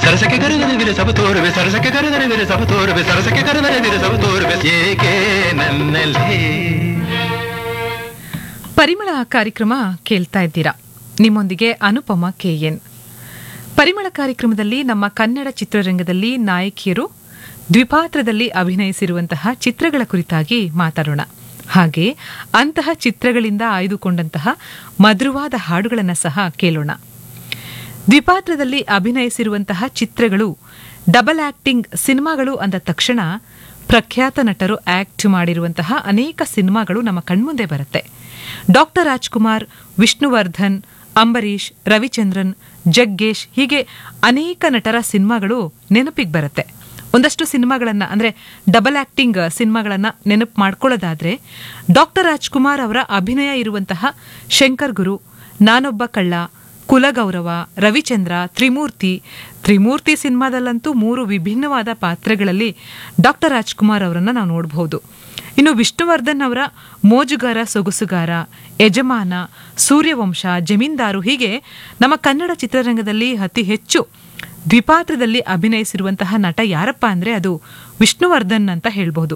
ಸರಸಕ್ಕೆ ಕರೆದರೆ ವಿರಸವ ತೋರುವೆ ಸರಸಕ್ಕೆ ಕರೆದರೆ ವಿರಸವ ತೋರುವೆ ಸರಸಕ್ಕೆ ಕರೆದರೆ ವಿರಸವ ತೋರುವೆ ಏಕೆ ನನ್ನಲ್ಲಿ ಪರಿಮಳ ಕಾರ್ಯಕ್ರಮ ಕೇಳ್ತಾ ಇದ್ದೀರಾ ನಿಮ್ಮೊಂದಿಗೆ ಅನುಪಮ ಕೆಎನ್ ಪರಿಮಳ ಕಾರ್ಯಕ್ರಮದಲ್ಲಿ ನಮ್ಮ ಕನ್ನಡ ಚಿತ್ರರಂಗದಲ್ಲಿ ನಾಯಕಿಯರು ದ್ವಿಪಾತ್ರದಲ್ಲಿ ಅಭಿನಯಿಸಿರುವಂತಹ ಚಿತ್ರಗಳ ಕುರಿತಾಗಿ ಮಾತಾಡೋಣ ಹಾಗೆ ಅಂತಹ ಚಿತ್ರಗಳಿಂದ ಆಯ್ದುಕೊಂಡಂತಹ ಮಧುರವಾದ ಹಾಡುಗಳನ್ನು ಸಹ ಕೇಳೋಣ ದ್ವಿಪಾತ್ರದಲ್ಲಿ ಅಭಿನಯಿಸಿರುವಂತಹ ಚಿತ್ರಗಳು ಡಬಲ್ ಆಕ್ಟಿಂಗ್ ಸಿನಿಮಾಗಳು ಅಂದ ತಕ್ಷಣ ಪ್ರಖ್ಯಾತ ನಟರು ಆಕ್ಟ್ ಮಾಡಿರುವಂತಹ ಅನೇಕ ಸಿನಿಮಾಗಳು ನಮ್ಮ ಕಣ್ಮುಂದೆ ಬರುತ್ತೆ ಡಾಕ್ಟರ್ ರಾಜ್ಕುಮಾರ್ ವಿಷ್ಣುವರ್ಧನ್ ಅಂಬರೀಷ್ ರವಿಚಂದ್ರನ್ ಜಗ್ಗೇಶ್ ಹೀಗೆ ಅನೇಕ ನಟರ ಸಿನಿಮಾಗಳು ನೆನಪಿಗೆ ಬರುತ್ತೆ ಒಂದಷ್ಟು ಸಿನಿಮಾಗಳನ್ನ ಅಂದ್ರೆ ಡಬಲ್ ಆಕ್ಟಿಂಗ್ ಸಿನಿಮಾಗಳನ್ನ ನೆನಪು ಮಾಡ್ಕೊಳ್ಳೋದಾದ್ರೆ ಡಾಕ್ಟರ್ ರಾಜ್ಕುಮಾರ್ ಅವರ ಅಭಿನಯ ಇರುವಂತಹ ಶಂಕರ್ ಗುರು ನಾನೊಬ್ಬ ಕಳ್ಳ ಕುಲಗೌರವ ರವಿಚಂದ್ರ ತ್ರಿಮೂರ್ತಿ ತ್ರಿಮೂರ್ತಿ ಸಿನಿಮಾದಲ್ಲಂತೂ ಮೂರು ವಿಭಿನ್ನವಾದ ಪಾತ್ರಗಳಲ್ಲಿ ಡಾಕ್ಟರ್ ರಾಜ್ಕುಮಾರ್ ಅವರನ್ನ ನಾವು ನೋಡಬಹುದು ಇನ್ನು ವಿಷ್ಣುವರ್ಧನ್ ಅವರ ಮೋಜುಗಾರ ಸೊಗಸುಗಾರ ಯಜಮಾನ ಸೂರ್ಯವಂಶ ಜಮೀನ್ದಾರು ಹೀಗೆ ನಮ್ಮ ಕನ್ನಡ ಚಿತ್ರರಂಗದಲ್ಲಿ ಅತಿ ಹೆಚ್ಚು ದ್ವಿಪಾತ್ರದಲ್ಲಿ ಅಭಿನಯಿಸಿರುವಂತಹ ನಟ ಯಾರಪ್ಪ ಅಂದ್ರೆ ಅದು ವಿಷ್ಣುವರ್ಧನ್ ಅಂತ ಹೇಳ್ಬಹುದು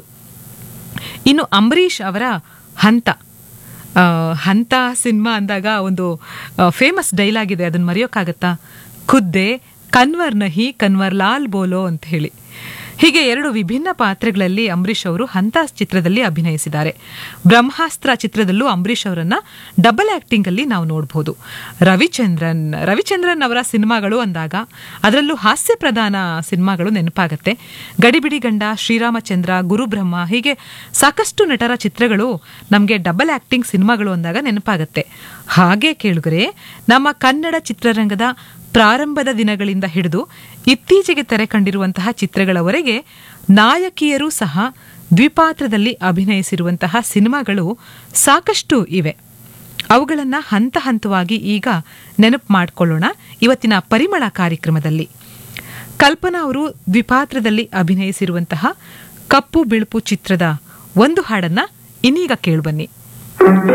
ಇನ್ನು ಅಂಬರೀಷ್ ಅವರ ಹಂತ ಆ, ಹಂತ ಸಿನಿಮಾ ಅಂದಾಗ ಒಂದು ಫೇಮಸ್ ಡೈಲಾಗ್ ಇದೆ ಅದನ್ನ ಮರೆಯೋಕ್ಕಾಗತ್ತಾ ಖುದ್ದೆ ಕನ್ವರ್ ನಹಿ ಕನ್ವರ್ ಲಾಲ್ ಬೋಲೋ ಅಂತ ಹೇಳಿ ಹೀಗೆ ಎರಡು ವಿಭಿನ್ನ ಪಾತ್ರಗಳಲ್ಲಿ ಅಂಬರೀಷ್ ಅವರು ಹಂತ ಚಿತ್ರದಲ್ಲಿ ಅಭಿನಯಿಸಿದ್ದಾರೆ ಬ್ರಹ್ಮಾಸ್ತ್ರ ಚಿತ್ರದಲ್ಲೂ ಅಂಬರೀಷ್ ಅವರನ್ನ ಡಬಲ್ ಆಕ್ಟಿಂಗ್ ಅಲ್ಲಿ ನಾವು ನೋಡಬಹುದು ರವಿಚಂದ್ರನ್ ರವಿಚಂದ್ರನ್ ಅವರ ಸಿನಿಮಾಗಳು ಅಂದಾಗ ಅದರಲ್ಲೂ ಹಾಸ್ಯ ಪ್ರಧಾನ ಸಿನಿಮಾಗಳು ನೆನಪಾಗತ್ತೆ ಗಡಿಬಿಡಿ ಗಂಡ ಶ್ರೀರಾಮಚಂದ್ರ ಗುರುಬ್ರಹ್ಮ ಹೀಗೆ ಸಾಕಷ್ಟು ನಟರ ಚಿತ್ರಗಳು ನಮಗೆ ಡಬಲ್ ಆಕ್ಟಿಂಗ್ ಸಿನಿಮಾಗಳು ಅಂದಾಗ ನೆನಪಾಗತ್ತೆ ಹಾಗೆ ಕೇಳುಗರೆ ನಮ್ಮ ಕನ್ನಡ ಚಿತ್ರರಂಗದ ಪ್ರಾರಂಭದ ದಿನಗಳಿಂದ ಹಿಡಿದು ಇತ್ತೀಚೆಗೆ ತೆರೆ ಕಂಡಿರುವಂತಹ ಚಿತ್ರಗಳವರೆಗೆ ನಾಯಕಿಯರು ಸಹ ದ್ವಿಪಾತ್ರದಲ್ಲಿ ಅಭಿನಯಿಸಿರುವಂತಹ ಸಿನಿಮಾಗಳು ಸಾಕಷ್ಟು ಇವೆ ಅವುಗಳನ್ನು ಹಂತ ಹಂತವಾಗಿ ಈಗ ನೆನಪು ಮಾಡಿಕೊಳ್ಳೋಣ ಇವತ್ತಿನ ಪರಿಮಳ ಕಾರ್ಯಕ್ರಮದಲ್ಲಿ ಕಲ್ಪನಾ ಅವರು ದ್ವಿಪಾತ್ರದಲ್ಲಿ ಅಭಿನಯಿಸಿರುವಂತಹ ಕಪ್ಪು ಬಿಳುಪು ಚಿತ್ರದ ಒಂದು ಹಾಡನ್ನ ಇನ್ನೀಗ ಕೇಳ್ಬನ್ನಿ